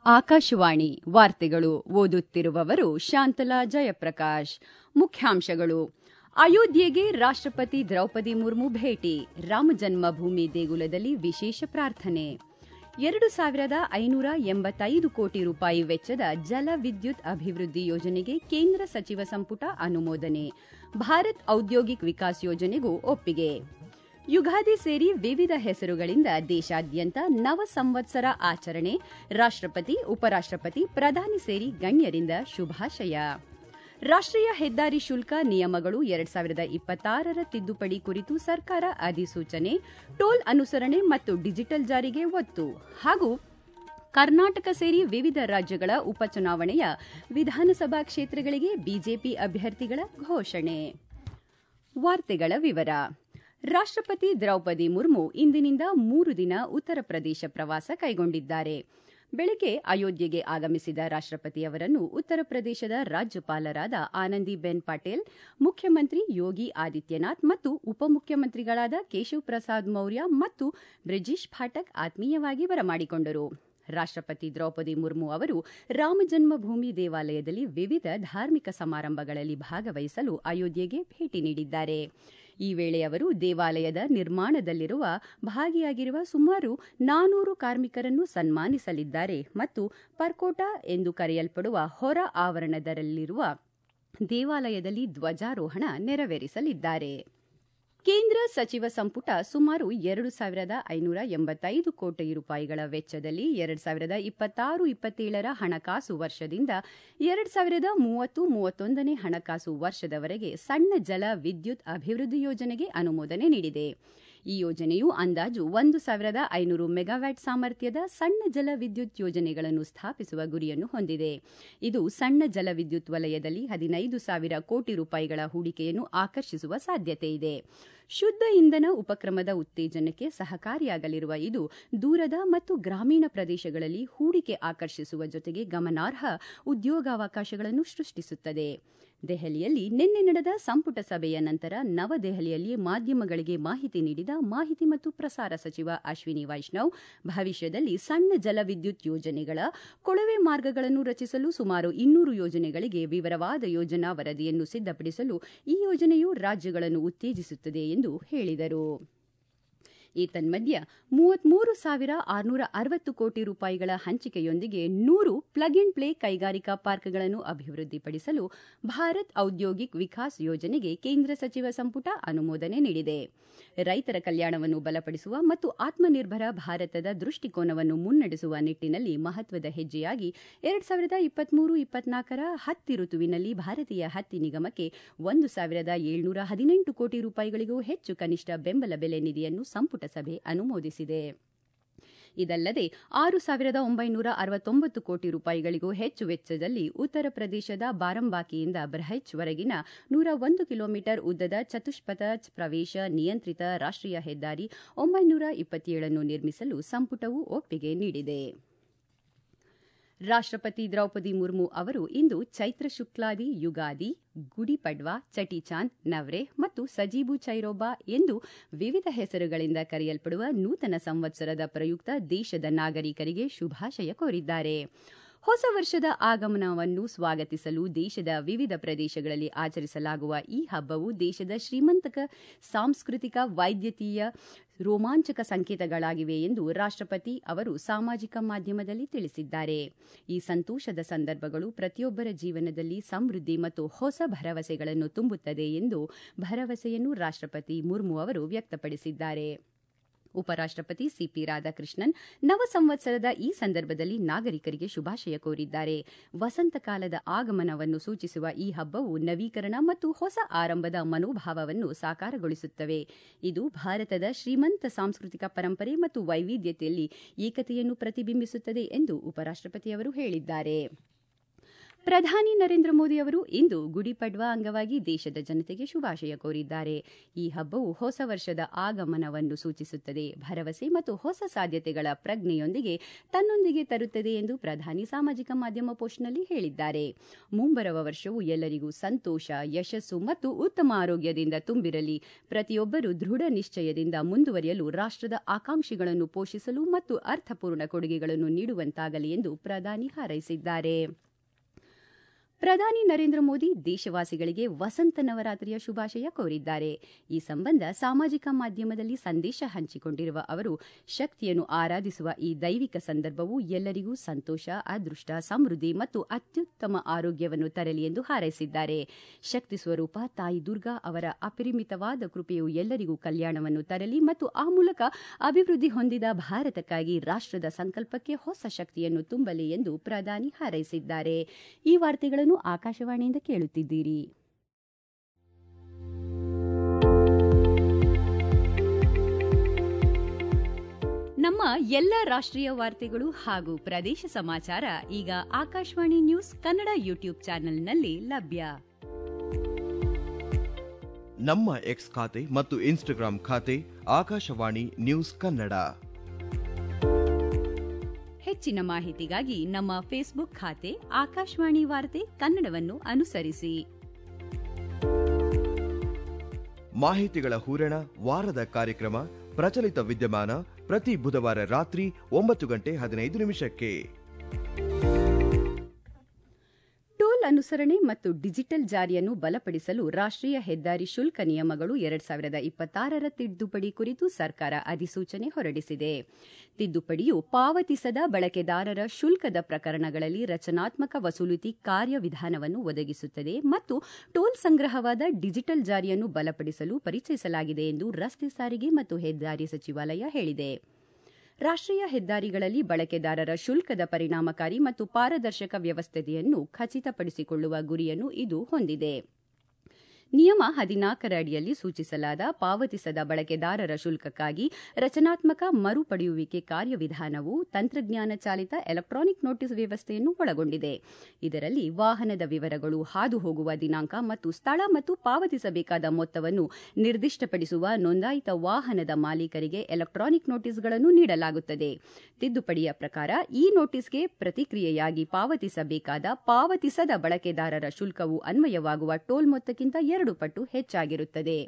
ಆಕಾಶವಾಣಿ ವಾರ್ತೆಗಳು ಓದುತ್ತಿರುವವರು ಶಾಂತಲಾ ಜಯಪ್ರಕಾಶ್ ಮುಖ್ಯಾಂಶಗಳು ಅಯೋಧ್ಯೆಗೆ ರಾಷ್ಟ್ರಪತಿ ದ್ರೌಪದಿ ಮುರ್ಮು ಭೇಟಿ ರಾಮಜನ್ಮಭೂಮಿ ದೇಗುಲದಲ್ಲಿ ವಿಶೇಷ ಪ್ರಾರ್ಥನೆ ಎರಡು ಸಾವಿರದ ಐನೂರ ಎಂಬತ್ತೈದು ಕೋಟಿ ರೂಪಾಯಿ ವೆಚ್ಚದ ಜಲ ವಿದ್ಯುತ್ ಅಭಿವೃದ್ಧಿ ಯೋಜನೆಗೆ ಕೇಂದ್ರ ಸಚಿವ ಸಂಪುಟ ಅನುಮೋದನೆ ಭಾರತ್ ಔದ್ಯೋಗಿಕ್ ವಿಕಾಸ್ ಯೋಜನೆಗೂ ಒಪ್ಪಿಗೆ ಯುಗಾದಿ ಸೇರಿ ವಿವಿಧ ಹೆಸರುಗಳಿಂದ ದೇಶಾದ್ಯಂತ ನವ ಸಂವತ್ಸರ ಆಚರಣೆ ರಾಷ್ಟ್ರಪತಿ ಉಪರಾಷ್ಟ್ರಪತಿ ಪ್ರಧಾನಿ ಸೇರಿ ಗಣ್ಯರಿಂದ ಶುಭಾಶಯ ರಾಷ್ಟ್ರೀಯ ಹೆದ್ದಾರಿ ಶುಲ್ಕ ನಿಯಮಗಳು ಎರಡ್ ಸಾವಿರದ ಇಪ್ಪತ್ತಾರರ ತಿದ್ದುಪಡಿ ಕುರಿತು ಸರ್ಕಾರ ಅಧಿಸೂಚನೆ ಟೋಲ್ ಅನುಸರಣೆ ಮತ್ತು ಡಿಜಿಟಲ್ ಜಾರಿಗೆ ಒತ್ತು ಹಾಗೂ ಕರ್ನಾಟಕ ಸೇರಿ ವಿವಿಧ ರಾಜ್ಯಗಳ ಉಪಚುನಾವಣೆಯ ವಿಧಾನಸಭಾ ಕ್ಷೇತ್ರಗಳಿಗೆ ಬಿಜೆಪಿ ಅಭ್ಯರ್ಥಿಗಳ ಘೋಷಣೆ ವಾರ್ತೆಗಳ ವಿವರ ರಾಷ್ಟ್ರಪತಿ ದ್ರೌಪದಿ ಮುರ್ಮು ಇಂದಿನಿಂದ ಮೂರು ದಿನ ಉತ್ತರ ಪ್ರದೇಶ ಪ್ರವಾಸ ಕೈಗೊಂಡಿದ್ದಾರೆ ಬೆಳಗ್ಗೆ ಅಯೋಧ್ಯೆಗೆ ಆಗಮಿಸಿದ ರಾಷ್ಟ್ರಪತಿಯವರನ್ನು ಉತ್ತರ ಪ್ರದೇಶದ ರಾಜ್ಯಪಾಲರಾದ ಆನಂದಿಬೆನ್ ಪಟೇಲ್ ಮುಖ್ಯಮಂತ್ರಿ ಯೋಗಿ ಆದಿತ್ಯನಾಥ್ ಮತ್ತು ಉಪಮುಖ್ಯಮಂತ್ರಿಗಳಾದ ಕೇಶವ್ ಪ್ರಸಾದ್ ಮೌರ್ಯ ಮತ್ತು ಬ್ರಿಜೇಶ್ ಫಾಟಕ್ ಆತ್ಮೀಯವಾಗಿ ಬರಮಾಡಿಕೊಂಡರು ರಾಷ್ಟ್ರಪತಿ ದ್ರೌಪದಿ ಮುರ್ಮು ಅವರು ರಾಮಜನ್ಮಭೂಮಿ ದೇವಾಲಯದಲ್ಲಿ ವಿವಿಧ ಧಾರ್ಮಿಕ ಸಮಾರಂಭಗಳಲ್ಲಿ ಭಾಗವಹಿಸಲು ಅಯೋಧ್ಯೆಗೆ ಭೇಟಿ ನೀಡಿದ್ದಾರೆ ಈ ವೇಳೆ ಅವರು ದೇವಾಲಯದ ನಿರ್ಮಾಣದಲ್ಲಿರುವ ಭಾಗಿಯಾಗಿರುವ ಸುಮಾರು ನಾನೂರು ಕಾರ್ಮಿಕರನ್ನು ಸನ್ಮಾನಿಸಲಿದ್ದಾರೆ ಮತ್ತು ಪರ್ಕೋಟ ಎಂದು ಕರೆಯಲ್ಪಡುವ ಹೊರ ಆವರಣದಲ್ಲಿರುವ ದೇವಾಲಯದಲ್ಲಿ ಧ್ವಜಾರೋಹಣ ನೆರವೇರಿಸಲಿದ್ದಾರೆ ಕೇಂದ್ರ ಸಚಿವ ಸಂಪುಟ ಸುಮಾರು ಎರಡು ಸಾವಿರದ ಐನೂರ ಎಂಬತ್ತೈದು ಕೋಟಿ ರೂಪಾಯಿಗಳ ವೆಚ್ಚದಲ್ಲಿ ಎರಡು ಸಾವಿರದ ಇಪ್ಪತ್ತಾರು ಇಪ್ಪತ್ತೇಳರ ಹಣಕಾಸು ವರ್ಷದಿಂದ ಎರಡು ಸಾವಿರದ ಮೂವತ್ತು ಮೂವತ್ತೊಂದನೇ ಹಣಕಾಸು ವರ್ಷದವರೆಗೆ ಸಣ್ಣ ಜಲ ವಿದ್ಯುತ್ ಅಭಿವೃದ್ಧಿ ಯೋಜನೆಗೆ ಅನುಮೋದನೆ ನೀಡಿದೆ ಈ ಯೋಜನೆಯು ಅಂದಾಜು ಒಂದು ಸಾವಿರದ ಐನೂರು ಮೆಗಾವ್ಯಾಟ್ ಸಾಮರ್ಥ್ಯದ ಸಣ್ಣ ಜಲ ವಿದ್ಯುತ್ ಯೋಜನೆಗಳನ್ನು ಸ್ಥಾಪಿಸುವ ಗುರಿಯನ್ನು ಹೊಂದಿದೆ ಇದು ಸಣ್ಣ ಜಲ ವಿದ್ಯುತ್ ವಲಯದಲ್ಲಿ ಹದಿನೈದು ಸಾವಿರ ಕೋಟಿ ರೂಪಾಯಿಗಳ ಹೂಡಿಕೆಯನ್ನು ಆಕರ್ಷಿಸುವ ಸಾಧ್ಯತೆ ಇದೆ ಶುದ್ಧ ಇಂಧನ ಉಪಕ್ರಮದ ಉತ್ತೇಜನಕ್ಕೆ ಸಹಕಾರಿಯಾಗಲಿರುವ ಇದು ದೂರದ ಮತ್ತು ಗ್ರಾಮೀಣ ಪ್ರದೇಶಗಳಲ್ಲಿ ಹೂಡಿಕೆ ಆಕರ್ಷಿಸುವ ಜೊತೆಗೆ ಗಮನಾರ್ಹ ಉದ್ಯೋಗಾವಕಾಶಗಳನ್ನು ಸೃಷ್ಟಿಸುತ್ತದೆ ದೆಹಲಿಯಲ್ಲಿ ನಿನ್ನೆ ನಡೆದ ಸಂಪುಟ ಸಭೆಯ ನಂತರ ನವದೆಹಲಿಯಲ್ಲಿ ಮಾಧ್ಯಮಗಳಿಗೆ ಮಾಹಿತಿ ನೀಡಿದ ಮಾಹಿತಿ ಮತ್ತು ಪ್ರಸಾರ ಸಚಿವ ಅಶ್ವಿನಿ ವೈಷ್ಣವ್ ಭವಿಷ್ಯದಲ್ಲಿ ಸಣ್ಣ ಜಲವಿದ್ಯುತ್ ಯೋಜನೆಗಳ ಕೊಳವೆ ಮಾರ್ಗಗಳನ್ನು ರಚಿಸಲು ಸುಮಾರು ಇನ್ನೂರು ಯೋಜನೆಗಳಿಗೆ ವಿವರವಾದ ಯೋಜನಾ ವರದಿಯನ್ನು ಸಿದ್ದಪಡಿಸಲು ಈ ಯೋಜನೆಯು ರಾಜ್ಯಗಳನ್ನು ಉತ್ತೇಜಿಸುತ್ತದೆ ಎಂದು ಹೇಳಿದರು ಏತನ್ಮಧ್ಯ ಮೂವತ್ಮೂರು ಸಾವಿರ ಆರುನೂರ ಅರವತ್ತು ಕೋಟಿ ರೂಪಾಯಿಗಳ ಹಂಚಿಕೆಯೊಂದಿಗೆ ನೂರು ಪ್ಲಗ್ ಅಂಡ್ ಪ್ಲೇ ಕೈಗಾರಿಕಾ ಪಾರ್ಕ್ಗಳನ್ನು ಅಭಿವೃದ್ಧಿಪಡಿಸಲು ಭಾರತ್ ಔದ್ಯೋಗಿಕ್ ವಿಕಾಸ್ ಯೋಜನೆಗೆ ಕೇಂದ್ರ ಸಚಿವ ಸಂಪುಟ ಅನುಮೋದನೆ ನೀಡಿದೆ ರೈತರ ಕಲ್ಯಾಣವನ್ನು ಬಲಪಡಿಸುವ ಮತ್ತು ಆತ್ಮನಿರ್ಭರ ಭಾರತದ ದೃಷ್ಟಿಕೋನವನ್ನು ಮುನ್ನಡೆಸುವ ನಿಟ್ಟಿನಲ್ಲಿ ಮಹತ್ವದ ಹೆಜ್ಜೆಯಾಗಿ ಎರಡ್ ಸಾವಿರದ ಇಪ್ಪತ್ಮೂರು ಇಪ್ಪತ್ನಾಲ್ಕರ ಹತ್ತಿ ಋತುವಿನಲ್ಲಿ ಭಾರತೀಯ ಹತ್ತಿ ನಿಗಮಕ್ಕೆ ಒಂದು ಸಾವಿರದ ಏಳ್ನೂರ ಹದಿನೆಂಟು ಕೋಟಿ ರೂಪಾಯಿಗಳಿಗೂ ಹೆಚ್ಚು ಕನಿಷ್ಠ ಬೆಂಬಲ ಬೆಲೆ ನಿಧಿಯನ್ನು ಸಂಪುಟ ಸಭೆ ಅನುಮೋದಿಸಿದೆ ಇದಲ್ಲದೆ ಆರು ಸಾವಿರದ ಒಂಬೈನೂರ ಅರವತ್ತೊಂಬತ್ತು ಕೋಟಿ ರೂಪಾಯಿಗಳಿಗೂ ಹೆಚ್ಚು ವೆಚ್ಚದಲ್ಲಿ ಉತ್ತರ ಪ್ರದೇಶದ ಬಾರಂಬಾಕಿಯಿಂದ ಬ್ರಹಚ್ವರೆಗಿನ ನೂರ ಒಂದು ಕಿಲೋಮೀಟರ್ ಉದ್ದದ ಚತುಷ್ಪಥ ಪ್ರವೇಶ ನಿಯಂತ್ರಿತ ರಾಷ್ಟ್ರೀಯ ಹೆದ್ದಾರಿ ಒಂಬೈನೂರ ಇಪ್ಪತ್ತೇಳನ್ನು ನಿರ್ಮಿಸಲು ಸಂಪುಟವು ಒಪ್ಪಿಗೆ ನೀಡಿದೆ ರಾಷ್ಟ್ರಪತಿ ದ್ರೌಪದಿ ಮುರ್ಮು ಅವರು ಇಂದು ಚೈತ್ರ ಶುಕ್ಲಾದಿ ಯುಗಾದಿ ಗುಡಿ ಪಡ್ವಾ ಚಟಿಚಾಂದ್ ನವ್ರೆ ಮತ್ತು ಸಜೀಬು ಚೈರೋಬಾ ಎಂದು ವಿವಿಧ ಹೆಸರುಗಳಿಂದ ಕರೆಯಲ್ಪಡುವ ನೂತನ ಸಂವತ್ಸರದ ಪ್ರಯುಕ್ತ ದೇಶದ ನಾಗರಿಕರಿಗೆ ಶುಭಾಶಯ ಕೋರಿದ್ದಾರೆ ಹೊಸ ವರ್ಷದ ಆಗಮನವನ್ನು ಸ್ವಾಗತಿಸಲು ದೇಶದ ವಿವಿಧ ಪ್ರದೇಶಗಳಲ್ಲಿ ಆಚರಿಸಲಾಗುವ ಈ ಹಬ್ಬವು ದೇಶದ ಶ್ರೀಮಂತಕ ಸಾಂಸ್ಕೃತಿಕ ವೈದ್ಯಕೀಯ ರೋಮಾಂಚಕ ಸಂಕೇತಗಳಾಗಿವೆ ಎಂದು ರಾಷ್ಟ್ರಪತಿ ಅವರು ಸಾಮಾಜಿಕ ಮಾಧ್ಯಮದಲ್ಲಿ ತಿಳಿಸಿದ್ದಾರೆ ಈ ಸಂತೋಷದ ಸಂದರ್ಭಗಳು ಪ್ರತಿಯೊಬ್ಬರ ಜೀವನದಲ್ಲಿ ಸಮೃದ್ಧಿ ಮತ್ತು ಹೊಸ ಭರವಸೆಗಳನ್ನು ತುಂಬುತ್ತದೆ ಎಂದು ಭರವಸೆಯನ್ನು ರಾಷ್ಟ್ರಪತಿ ಮುರ್ಮು ಅವರು ವ್ಯಕ್ತಪಡಿಸಿದ್ದಾರೆ ಉಪರಾಷ್ಟ್ರಪತಿ ಸಿಪಿ ರಾಧಾಕೃಷ್ಣನ್ ನವ ಸಂವತ್ಸರದ ಈ ಸಂದರ್ಭದಲ್ಲಿ ನಾಗರಿಕರಿಗೆ ಶುಭಾಶಯ ಕೋರಿದ್ದಾರೆ ವಸಂತಕಾಲದ ಆಗಮನವನ್ನು ಸೂಚಿಸುವ ಈ ಹಬ್ಬವು ನವೀಕರಣ ಮತ್ತು ಹೊಸ ಆರಂಭದ ಮನೋಭಾವವನ್ನು ಸಾಕಾರಗೊಳಿಸುತ್ತವೆ ಇದು ಭಾರತದ ಶ್ರೀಮಂತ ಸಾಂಸ್ಕೃತಿಕ ಪರಂಪರೆ ಮತ್ತು ವೈವಿಧ್ಯತೆಯಲ್ಲಿ ಏಕತೆಯನ್ನು ಪ್ರತಿಬಿಂಬಿಸುತ್ತದೆ ಎಂದು ಉಪರಾಷ್ಟ್ರಪತಿಯವರು ಹೇಳಿದ್ದಾರೆ ಪ್ರಧಾನಿ ನರೇಂದ್ರ ಮೋದಿ ಅವರು ಇಂದು ಗುಡಿ ಪಡ್ವಾ ಅಂಗವಾಗಿ ದೇಶದ ಜನತೆಗೆ ಶುಭಾಶಯ ಕೋರಿದ್ದಾರೆ ಈ ಹಬ್ಬವು ಹೊಸ ವರ್ಷದ ಆಗಮನವನ್ನು ಸೂಚಿಸುತ್ತದೆ ಭರವಸೆ ಮತ್ತು ಹೊಸ ಸಾಧ್ಯತೆಗಳ ಪ್ರಜ್ಞೆಯೊಂದಿಗೆ ತನ್ನೊಂದಿಗೆ ತರುತ್ತದೆ ಎಂದು ಪ್ರಧಾನಿ ಸಾಮಾಜಿಕ ಮಾಧ್ಯಮ ಪೋಸ್ಟ್ನಲ್ಲಿ ಹೇಳಿದ್ದಾರೆ ಮುಂಬರುವ ವರ್ಷವು ಎಲ್ಲರಿಗೂ ಸಂತೋಷ ಯಶಸ್ಸು ಮತ್ತು ಉತ್ತಮ ಆರೋಗ್ಯದಿಂದ ತುಂಬಿರಲಿ ಪ್ರತಿಯೊಬ್ಬರು ದೃಢ ನಿಶ್ಚಯದಿಂದ ಮುಂದುವರಿಯಲು ರಾಷ್ಟ್ರದ ಆಕಾಂಕ್ಷೆಗಳನ್ನು ಪೋಷಿಸಲು ಮತ್ತು ಅರ್ಥಪೂರ್ಣ ಕೊಡುಗೆಗಳನ್ನು ನೀಡುವಂತಾಗಲಿ ಎಂದು ಪ್ರಧಾನಿ ಹಾರೈಸಿದ್ದಾರೆ ಪ್ರಧಾನಿ ನರೇಂದ್ರ ಮೋದಿ ದೇಶವಾಸಿಗಳಿಗೆ ವಸಂತ ನವರಾತ್ರಿಯ ಶುಭಾಶಯ ಕೋರಿದ್ದಾರೆ ಈ ಸಂಬಂಧ ಸಾಮಾಜಿಕ ಮಾಧ್ಯಮದಲ್ಲಿ ಸಂದೇಶ ಹಂಚಿಕೊಂಡಿರುವ ಅವರು ಶಕ್ತಿಯನ್ನು ಆರಾಧಿಸುವ ಈ ದೈವಿಕ ಸಂದರ್ಭವು ಎಲ್ಲರಿಗೂ ಸಂತೋಷ ಅದೃಷ್ಟ ಸಮೃದ್ಧಿ ಮತ್ತು ಅತ್ಯುತ್ತಮ ಆರೋಗ್ಯವನ್ನು ತರಲಿ ಎಂದು ಹಾರೈಸಿದ್ದಾರೆ ಶಕ್ತಿ ಸ್ವರೂಪ ತಾಯಿ ದುರ್ಗಾ ಅವರ ಅಪರಿಮಿತವಾದ ಕೃಪೆಯು ಎಲ್ಲರಿಗೂ ಕಲ್ಯಾಣವನ್ನು ತರಲಿ ಮತ್ತು ಆ ಮೂಲಕ ಅಭಿವೃದ್ಧಿ ಹೊಂದಿದ ಭಾರತಕ್ಕಾಗಿ ರಾಷ್ಟ್ರದ ಸಂಕಲ್ಪಕ್ಕೆ ಹೊಸ ಶಕ್ತಿಯನ್ನು ತುಂಬಲಿ ಎಂದು ಪ್ರಧಾನಿ ಹಾರೈಸಿದ್ದಾರೆ ಈ ವಾರ್ತೆಗಳನ್ನು ಆಕಾಶವಾಣಿಯಿಂದ ಕೇಳುತ್ತಿದ್ದೀರಿ ನಮ್ಮ ಎಲ್ಲ ರಾಷ್ಟ್ರೀಯ ವಾರ್ತೆಗಳು ಹಾಗೂ ಪ್ರದೇಶ ಸಮಾಚಾರ ಈಗ ಆಕಾಶವಾಣಿ ನ್ಯೂಸ್ ಕನ್ನಡ ಯೂಟ್ಯೂಬ್ ಚಾನೆಲ್ನಲ್ಲಿ ಲಭ್ಯ ನಮ್ಮ ಎಕ್ಸ್ ಖಾತೆ ಮತ್ತು ಇನ್ಸ್ಟಾಗ್ರಾಂ ಖಾತೆ ಆಕಾಶವಾಣಿ ನ್ಯೂಸ್ ಕನ್ನಡ ಹೆಚ್ಚಿನ ಮಾಹಿತಿಗಾಗಿ ನಮ್ಮ ಫೇಸ್ಬುಕ್ ಖಾತೆ ಆಕಾಶವಾಣಿ ವಾರ್ತೆ ಕನ್ನಡವನ್ನು ಅನುಸರಿಸಿ ಮಾಹಿತಿಗಳ ಹೂರಣ ವಾರದ ಕಾರ್ಯಕ್ರಮ ಪ್ರಚಲಿತ ವಿದ್ಯಮಾನ ಪ್ರತಿ ಬುಧವಾರ ರಾತ್ರಿ ಒಂಬತ್ತು ಗಂಟೆ ಹದಿನೈದು ನಿಮಿಷಕ್ಕೆ ಟೋಲ್ ಅನುಸರಣೆ ಮತ್ತು ಡಿಜಿಟಲ್ ಜಾರಿಯನ್ನು ಬಲಪಡಿಸಲು ರಾಷ್ಟ್ರೀಯ ಹೆದ್ದಾರಿ ಶುಲ್ಕ ನಿಯಮಗಳು ಎರಡ್ ಸಾವಿರದ ಇಪ್ಪತ್ತಾರರ ತಿದ್ದುಪಡಿ ಕುರಿತು ಸರ್ಕಾರ ಅಧಿಸೂಚನೆ ಹೊರಡಿಸಿದೆ ತಿದ್ದುಪಡಿಯು ಪಾವತಿಸದ ಬಳಕೆದಾರರ ಶುಲ್ಕದ ಪ್ರಕರಣಗಳಲ್ಲಿ ರಚನಾತ್ಮಕ ವಸೂಲಿತಿ ಕಾರ್ಯವಿಧಾನವನ್ನು ಒದಗಿಸುತ್ತದೆ ಮತ್ತು ಟೋಲ್ ಸಂಗ್ರಹವಾದ ಡಿಜಿಟಲ್ ಜಾರಿಯನ್ನು ಬಲಪಡಿಸಲು ಪರಿಚಯಿಸಲಾಗಿದೆ ಎಂದು ರಸ್ತೆ ಸಾರಿಗೆ ಮತ್ತು ಹೆದ್ದಾರಿ ಸಚಿವಾಲಯ ಹೇಳಿದೆ ರಾಷ್ಟ್ರೀಯ ಹೆದ್ದಾರಿಗಳಲ್ಲಿ ಬಳಕೆದಾರರ ಶುಲ್ಕದ ಪರಿಣಾಮಕಾರಿ ಮತ್ತು ಪಾರದರ್ಶಕ ವ್ಯವಸ್ಥೆಯನ್ನು ಖಚಿತಪಡಿಸಿಕೊಳ್ಳುವ ಗುರಿಯನ್ನು ಇದು ಹೊಂದಿದೆ ನಿಯಮ ಹದಿನಾಲ್ಕರ ಅಡಿಯಲ್ಲಿ ಸೂಚಿಸಲಾದ ಪಾವತಿಸದ ಬಳಕೆದಾರರ ಶುಲ್ಕಕ್ಕಾಗಿ ರಚನಾತ್ಮಕ ಮರುಪಡೆಯುವಿಕೆ ಕಾರ್ಯವಿಧಾನವು ತಂತ್ರಜ್ಞಾನ ಚಾಲಿತ ಎಲೆಕ್ಟ್ರಾನಿಕ್ ನೋಟಿಸ್ ವ್ಯವಸ್ಥೆಯನ್ನು ಒಳಗೊಂಡಿದೆ ಇದರಲ್ಲಿ ವಾಹನದ ವಿವರಗಳು ಹಾದು ಹೋಗುವ ದಿನಾಂಕ ಮತ್ತು ಸ್ಥಳ ಮತ್ತು ಪಾವತಿಸಬೇಕಾದ ಮೊತ್ತವನ್ನು ನಿರ್ದಿಷ್ಟಪಡಿಸುವ ನೋಂದಾಯಿತ ವಾಹನದ ಮಾಲೀಕರಿಗೆ ಎಲೆಕ್ಟ್ರಾನಿಕ್ ನೋಟಿಸ್ಗಳನ್ನು ನೀಡಲಾಗುತ್ತದೆ ತಿದ್ದುಪಡಿಯ ಪ್ರಕಾರ ಈ ನೋಟಿಸ್ಗೆ ಪ್ರತಿಕ್ರಿಯೆಯಾಗಿ ಪಾವತಿಸಬೇಕಾದ ಪಾವತಿಸದ ಬಳಕೆದಾರರ ಶುಲ್ಕವು ಅನ್ವಯವಾಗುವ ಟೋಲ್ ಮೊತ್ತಕ್ಕಿಂತ ಎರಡು ಪಟ್ಟು ಹೆಚ್ಚಾಗಿರುತ್ತದೆ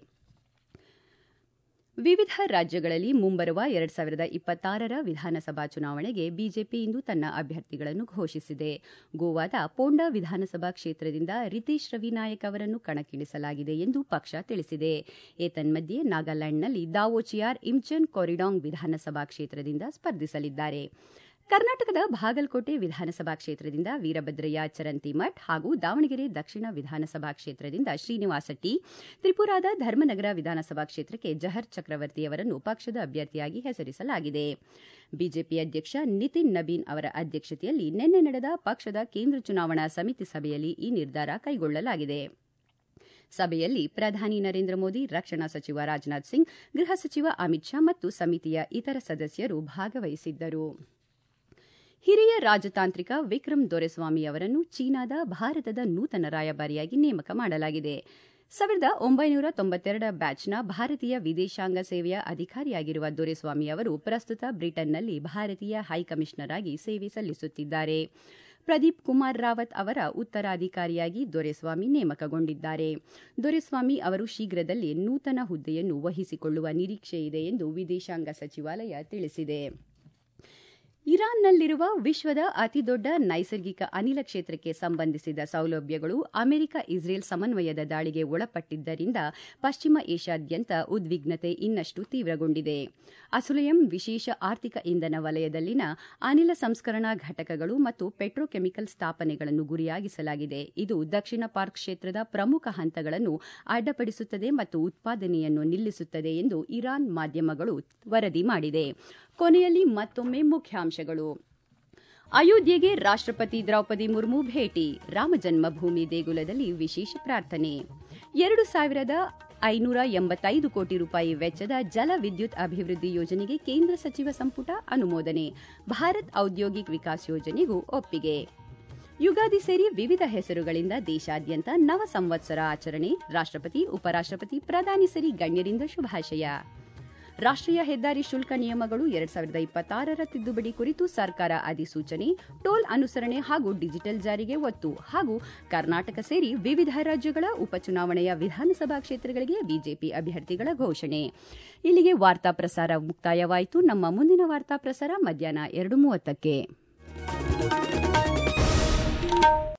ವಿವಿಧ ರಾಜ್ಯಗಳಲ್ಲಿ ಮುಂಬರುವ ಎರಡ್ ಸಾವಿರದ ಇಪ್ಪತ್ತಾರರ ವಿಧಾನಸಭಾ ಚುನಾವಣೆಗೆ ಬಿಜೆಪಿ ಇಂದು ತನ್ನ ಅಭ್ಯರ್ಥಿಗಳನ್ನು ಘೋಷಿಸಿದೆ ಗೋವಾದ ಪೋಂಡಾ ವಿಧಾನಸಭಾ ಕ್ಷೇತ್ರದಿಂದ ರಿತೇಶ್ ರವಿನಾಯಕ್ ಅವರನ್ನು ಕಣಕ್ಕಿಳಿಸಲಾಗಿದೆ ಎಂದು ಪಕ್ಷ ತಿಳಿಸಿದೆ ಏತನ್ಮಧ್ಯೆ ನಾಗಾಲ್ಯಾಂಡ್ನಲ್ಲಿ ದಾವೋಚಿಯಾರ್ ಇಮ್ಚನ್ ಕೊರಿಡಾಂಗ್ ವಿಧಾನಸಭಾ ಕ್ಷೇತ್ರದಿಂದ ಸ್ಪರ್ಧಿಸಲಿದ್ದಾರೆ ಕರ್ನಾಟಕದ ಬಾಗಲಕೋಟೆ ವಿಧಾನಸಭಾ ಕ್ಷೇತ್ರದಿಂದ ವೀರಭದ್ರಯ್ಯ ಚರಂತಿಮಠ್ ಹಾಗೂ ದಾವಣಗೆರೆ ದಕ್ಷಿಣ ವಿಧಾನಸಭಾ ಕ್ಷೇತ್ರದಿಂದ ಶ್ರೀನಿವಾಸ ಟಿ ತ್ರಿಪುರಾದ ಧರ್ಮನಗರ ವಿಧಾನಸಭಾ ಕ್ಷೇತ್ರಕ್ಕೆ ಜಹರ್ ಚಕ್ರವರ್ತಿ ಅವರನ್ನು ಪಕ್ಷದ ಅಭ್ಯರ್ಥಿಯಾಗಿ ಹೆಸರಿಸಲಾಗಿದೆ ಬಿಜೆಪಿ ಅಧ್ಯಕ್ಷ ನಿತಿನ್ ನಬೀನ್ ಅವರ ಅಧ್ಯಕ್ಷತೆಯಲ್ಲಿ ನಿನ್ನೆ ನಡೆದ ಪಕ್ಷದ ಕೇಂದ್ರ ಚುನಾವಣಾ ಸಮಿತಿ ಸಭೆಯಲ್ಲಿ ಈ ನಿರ್ಧಾರ ಕೈಗೊಳ್ಳಲಾಗಿದೆ ಸಭೆಯಲ್ಲಿ ಪ್ರಧಾನಿ ನರೇಂದ್ರ ಮೋದಿ ರಕ್ಷಣಾ ಸಚಿವ ರಾಜನಾಥ್ ಸಿಂಗ್ ಗೃಹ ಸಚಿವ ಅಮಿತ್ ಶಾ ಮತ್ತು ಸಮಿತಿಯ ಇತರ ಸದಸ್ಯರು ಭಾಗವಹಿಸಿದ್ದರು ಹಿರಿಯ ರಾಜತಾಂತ್ರಿಕ ವಿಕ್ರಮ್ ದೊರೆಸ್ವಾಮಿ ಅವರನ್ನು ಚೀನಾದ ಭಾರತದ ನೂತನ ರಾಯಭಾರಿಯಾಗಿ ನೇಮಕ ಮಾಡಲಾಗಿದೆ ಸಾವಿರದ ಒಂಬೈನೂರ ತೊಂಬತ್ತೆರಡ ಬ್ಯಾಚ್ನ ಭಾರತೀಯ ವಿದೇಶಾಂಗ ಸೇವೆಯ ಅಧಿಕಾರಿಯಾಗಿರುವ ದೊರೆಸ್ವಾಮಿ ಅವರು ಪ್ರಸ್ತುತ ಬ್ರಿಟನ್ನಲ್ಲಿ ಭಾರತೀಯ ಹೈಕಮಿಷನರ್ ಆಗಿ ಸೇವೆ ಸಲ್ಲಿಸುತ್ತಿದ್ದಾರೆ ಪ್ರದೀಪ್ ಕುಮಾರ್ ರಾವತ್ ಅವರ ಉತ್ತರಾಧಿಕಾರಿಯಾಗಿ ದೊರೆಸ್ವಾಮಿ ನೇಮಕಗೊಂಡಿದ್ದಾರೆ ದೊರೆಸ್ವಾಮಿ ಅವರು ಶೀಘ್ರದಲ್ಲೇ ನೂತನ ಹುದ್ದೆಯನ್ನು ವಹಿಸಿಕೊಳ್ಳುವ ನಿರೀಕ್ಷೆಯಿದೆ ಎಂದು ವಿದೇಶಾಂಗ ಸಚಿವಾಲಯ ತಿಳಿಸಿದೆ ಇರಾನ್ನಲ್ಲಿರುವ ವಿಶ್ವದ ಅತಿದೊಡ್ಡ ನೈಸರ್ಗಿಕ ಅನಿಲ ಕ್ಷೇತ್ರಕ್ಕೆ ಸಂಬಂಧಿಸಿದ ಸೌಲಭ್ಯಗಳು ಅಮೆರಿಕ ಇಸ್ರೇಲ್ ಸಮನ್ವಯದ ದಾಳಿಗೆ ಒಳಪಟ್ಟಿದ್ದರಿಂದ ಪಶ್ಚಿಮ ಏಷ್ಯಾದ್ಯಂತ ಉದ್ವಿಗ್ನತೆ ಇನ್ನಷ್ಟು ತೀವ್ರಗೊಂಡಿದೆ ಅಸುಲಯಂ ವಿಶೇಷ ಆರ್ಥಿಕ ಇಂಧನ ವಲಯದಲ್ಲಿನ ಅನಿಲ ಸಂಸ್ಕರಣಾ ಘಟಕಗಳು ಮತ್ತು ಪೆಟ್ರೋಕೆಮಿಕಲ್ ಸ್ಥಾಪನೆಗಳನ್ನು ಗುರಿಯಾಗಿಸಲಾಗಿದೆ ಇದು ದಕ್ಷಿಣ ಪಾರ್ಕ್ ಕ್ಷೇತ್ರದ ಪ್ರಮುಖ ಹಂತಗಳನ್ನು ಅಡ್ಡಪಡಿಸುತ್ತದೆ ಮತ್ತು ಉತ್ಪಾದನೆಯನ್ನು ನಿಲ್ಲಿಸುತ್ತದೆ ಎಂದು ಇರಾನ್ ಮಾಧ್ಯಮಗಳು ವರದಿ ಮಾಡಿದೆ ಕೊನೆಯಲ್ಲಿ ಮತ್ತೊಮ್ಮೆ ಮುಖ್ಯಾಂಶಗಳು ಅಯೋಧ್ಯೆಗೆ ರಾಷ್ಟ್ರಪತಿ ದ್ರೌಪದಿ ಮುರ್ಮು ಭೇಟಿ ರಾಮಜನ್ಮಭೂಮಿ ದೇಗುಲದಲ್ಲಿ ವಿಶೇಷ ಪ್ರಾರ್ಥನೆ ಎರಡು ಸಾವಿರದ ಐನೂರ ಎಂಬತ್ತೈದು ಕೋಟಿ ರೂಪಾಯಿ ವೆಚ್ಚದ ಜಲ ವಿದ್ಯುತ್ ಅಭಿವೃದ್ಧಿ ಯೋಜನೆಗೆ ಕೇಂದ್ರ ಸಚಿವ ಸಂಪುಟ ಅನುಮೋದನೆ ಭಾರತ್ ಔದ್ಯೋಗಿಕ್ ವಿಕಾಸ್ ಯೋಜನೆಗೂ ಒಪ್ಪಿಗೆ ಯುಗಾದಿ ಸೇರಿ ವಿವಿಧ ಹೆಸರುಗಳಿಂದ ದೇಶಾದ್ಯಂತ ನವ ಸಂವತ್ಸರ ಆಚರಣೆ ರಾಷ್ಟ್ರಪತಿ ಉಪರಾಷ್ಟ್ರಪತಿ ಪ್ರಧಾನಿ ಸೇರಿ ಗಣ್ಯರಿಂದ ಶುಭಾಶಯ ರಾಷ್ಟ್ರೀಯ ಹೆದ್ದಾರಿ ಶುಲ್ಕ ನಿಯಮಗಳು ಎರಡ್ ಸಾವಿರದ ಇಪ್ಪತ್ತಾರರ ತಿದ್ದುಪಡಿ ಕುರಿತು ಸರ್ಕಾರ ಅಧಿಸೂಚನೆ ಟೋಲ್ ಅನುಸರಣೆ ಹಾಗೂ ಡಿಜಿಟಲ್ ಜಾರಿಗೆ ಒತ್ತು ಹಾಗೂ ಕರ್ನಾಟಕ ಸೇರಿ ವಿವಿಧ ರಾಜ್ಯಗಳ ಉಪಚುನಾವಣೆಯ ವಿಧಾನಸಭಾ ಕ್ಷೇತ್ರಗಳಿಗೆ ಬಿಜೆಪಿ ಅಭ್ಯರ್ಥಿಗಳ ಘೋಷಣೆ ಇಲ್ಲಿಗೆ ವಾರ್ತಾ ಪ್ರಸಾರ ಮುಕ್ತಾಯವಾಯಿತು ನಮ್ಮ ಮುಂದಿನ ವಾರ್ತಾ ಪ್ರಸಾರ ಮಧ್ಯಾಹ್ನ ಎರಡು ಮೂವತ್ತಕ್ಕೆ